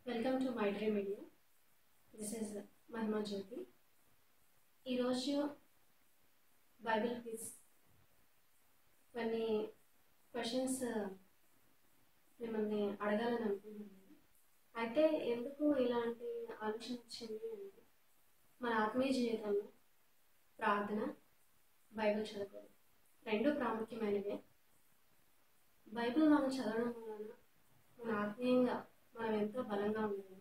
welcome to my dream media this is Mahima Jyothi ఈరోజు Bible quiz కొన్ని questions మిమ్మల్ని అడగాలని అనుకుంటున్నాను అయితే ఎందుకు ఇలాంటి ఆలోచన వచ్చింది అంటే మన ఆత్మీయ జీవితంలో ప్రార్థన బైబిల్ చదువుకోవడం రెండు ప్రాముఖ్యమైనవే బైబిల్ మనం చదవడం వలన మన ఆత్మీయంగా మనం ఎంతో బలంగా ఉండాలి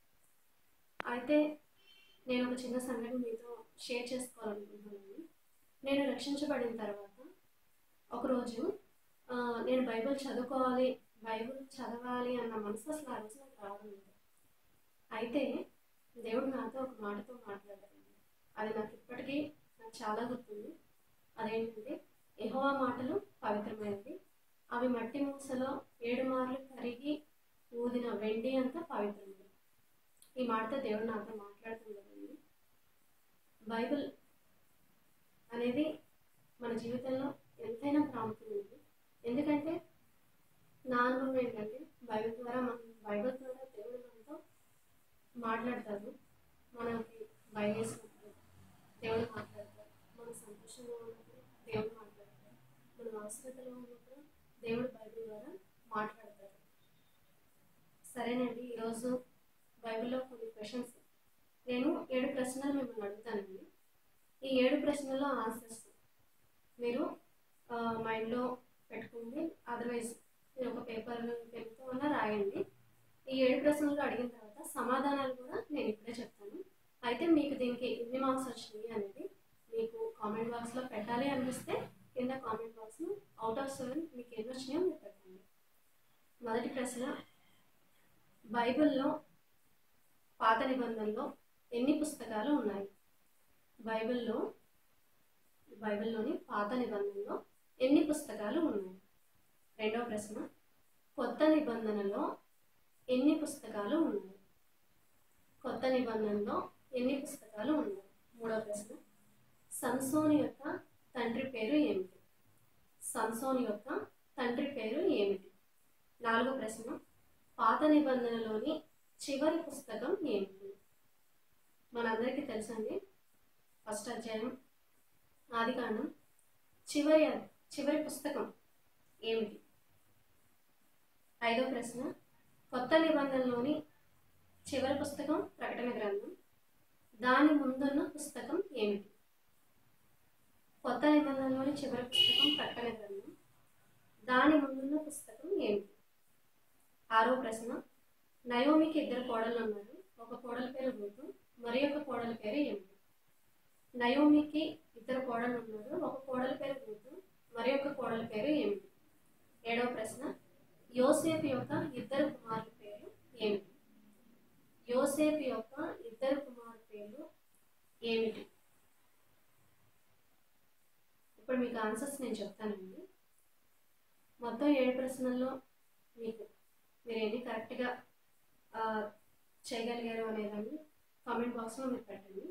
అయితే నేను ఒక చిన్న సంఘటన మీతో షేర్ చేసుకోవాలనుకుంటున్నాను నేను రక్షించబడిన తర్వాత ఒకరోజు ఆ, నేను బైబిల్ చదువుకోవాలి బైబిల్ చదవాలి అన్న మనసు అసలు ఆ రోజు నాకు రావడం లేదు అయితే దేవుడు నాతో ఒక మాటతో మాట్లాడారు అది నాకు ఇప్పటికీ నాకు చాలా గుర్తుంది అదేంటంటే యెహోవా మాటలు పవిత్రమైనవి అవి మట్టి మూసలో ఏడు మార్లు కరిగి ఊదిన వెండి అంతా పవిత్రమైనది ఈ మాటతో దేవుడు నాతో మాట్లాడుతుంది బైబిల్ అనేది మన జీవితంలో ఎంతైనా ప్రాముఖ్యమైనది ఎందుకంటే నా అనుభవం ఏంటంటే బైబిల్ ద్వారా మనం బైబిల్ ద్వారా దేవుడు మనతో మాట్లాడతారు మనకి భయం వేసినప్పుడు దేవుడు మాట్లాడతారు మన సంతోషంగా ఉన్నప్పుడు దేవుడు మాట్లాడతారు మనం అవసరతలో ఉన్నప్పుడు దేవుడు బైబిల్ ద్వారా మాట్లాడతారు సరేనండి ఈరోజు బైబిల్లో కొన్ని క్వశ్చన్స్ నేను ఏడు ప్రశ్నలు మిమ్మల్ని అడుగుతానండి ఈ ఏడు ప్రశ్నల్లో ఆన్సర్స్ మీరు ఆ, మైండ్లో పెట్టుకోండి అదర్వైజ్ మీరు ఒక పేపర్ పెన్తో అన్న రాయండి ఈ ఏడు ప్రశ్నలు అడిగిన తర్వాత సమాధానాలు కూడా నేను ఇప్పుడే చెప్తాను అయితే మీకు దీనికి ఎన్ని మార్క్స్ వచ్చినాయి అనేది మీకు కామెంట్ బాక్స్లో పెట్టాలి అనిపిస్తే కింద కామెంట్ బాక్స్లో అవుట్ ఆఫ్ సెవెన్ మీకు ఎన్ని వచ్చినాయో మీరు పెట్టండి మొదటి ప్రశ్న బైబిల్లో పాత నిబంధనలో ఎన్ని పుస్తకాలు ఉన్నాయి బైబిల్లో బైబిల్లోని పాత నిబంధనలో ఎన్ని పుస్తకాలు ఉన్నాయి రెండవ ప్రశ్న కొత్త నిబంధనలో ఎన్ని పుస్తకాలు ఉన్నాయి కొత్త నిబంధనలో ఎన్ని పుస్తకాలు ఉన్నాయి మూడవ ప్రశ్న సంసోని యొక్క తండ్రి పేరు ఏమిటి సంసోని యొక్క తండ్రి పేరు ఏమిటి నాలుగో ప్రశ్న పాత నిబంధనలోని చివరి పుస్తకం ఏమిటి మనందరికీ తెలుసండి ఫస్ట్ అధ్యాయం ఆదికాండం చివరి చివరి పుస్తకం ఏమిటి ఐదో ప్రశ్న కొత్త నిబంధనలోని చివరి పుస్తకం ప్రకటన గ్రంథం దాని ముందున్న పుస్తకం ఏమిటి కొత్త నిబంధనలోని చివరి పుస్తకం ప్రకటన గ్రంథం దాని ముందున్న పుస్తకం ఏమిటి ఆరో ప్రశ్న నయోమికి ఇద్దరు కోడలు ఉన్నారు ఒక కోడల పేరు రూతు మరి ఒక కోడల పేరు ఏమిటి నయోమికి ఇద్దరు కోడలు ఉన్నారు ఒక కోడల పేరు రూతు మరి ఒక కోడల పేరు ఏమిటి ఏడవ ప్రశ్న యోసేపు యొక్క ఇద్దరు కుమారుల పేరు ఏమిటి యోసేపు యొక్క ఇద్దరు కుమారుల పేరు ఏమిటి ఇప్పుడు మీకు ఆన్సర్స్ నేను చెప్తానండి మొత్తం ఏడు ప్రశ్నల్లో మీకు మీరు ఎన్ని కరెక్ట్గా ఆ, చేయగలిగారు అనేదాన్ని కామెంట్ బాక్స్లో మీరు పెట్టండి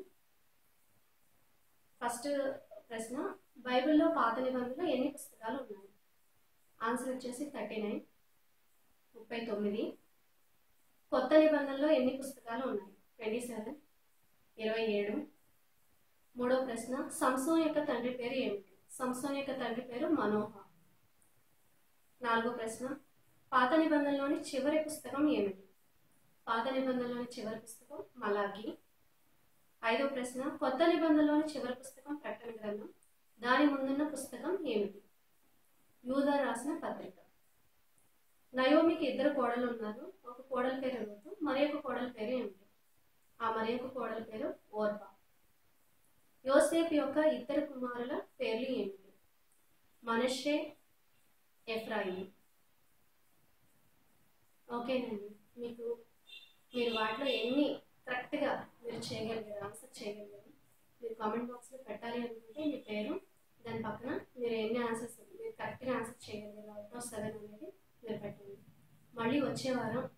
ఫస్ట్ ప్రశ్న బైబిల్లో పాత నిబంధనలో ఎన్ని పుస్తకాలు ఉన్నాయి ఆన్సర్ వచ్చేసి థర్టీ నైన్ ముప్పై తొమ్మిది కొత్త నిబంధనలో ఎన్ని పుస్తకాలు ఉన్నాయి ట్వంటీ సెవెన్ ఇరవై ఏడు మూడో ప్రశ్న సంసోన్ యొక్క తండ్రి పేరు ఏమిటి సంసోన్ యొక్క తండ్రి పేరు మనోహ నాలుగో ప్రశ్న పాత నిబంధనలోని చివరి పుస్తకం ఏమిటి పాత నిబంధనలోని చివరి పుస్తకం మలాగి ఐదో ప్రశ్న కొత్త నిబంధనలోని చివరి పుస్తకం ప్రకటన గ్రంథం దాని ముందున్న పుస్తకం ఏమిటి యూదా రాసిన పత్రిక నయోమికి ఇద్దరు కోడలు ఉన్నారు ఒక కోడల పేరు రూతు మరి ఒక కోడల పేరు ఏమిటి ఆ మరి ఒక కోడల పేరు ఓర్పా యోసేఫ్ యొక్క ఇద్దరు కుమారుల పేర్లు ఏమిటి మనషే ఎఫ్రాయిం ఓకేనండి మీకు మీరు వాటిలో ఎన్ని కరెక్ట్గా మీరు చేయగలిగారు ఆన్సర్ చేయగలిగారు మీరు కామెంట్ బాక్స్లో పెట్టాలి అనుకుంటే మీ పేరు దాని పక్కన మీరు ఎన్ని ఆన్సర్స్ మీరు కరెక్ట్గా ఆన్సర్ చేయగలిగారు అవుట్ ఆఫ్ సెవెన్ అనేది మీరు పెట్టండి మళ్ళీ వచ్చే వారం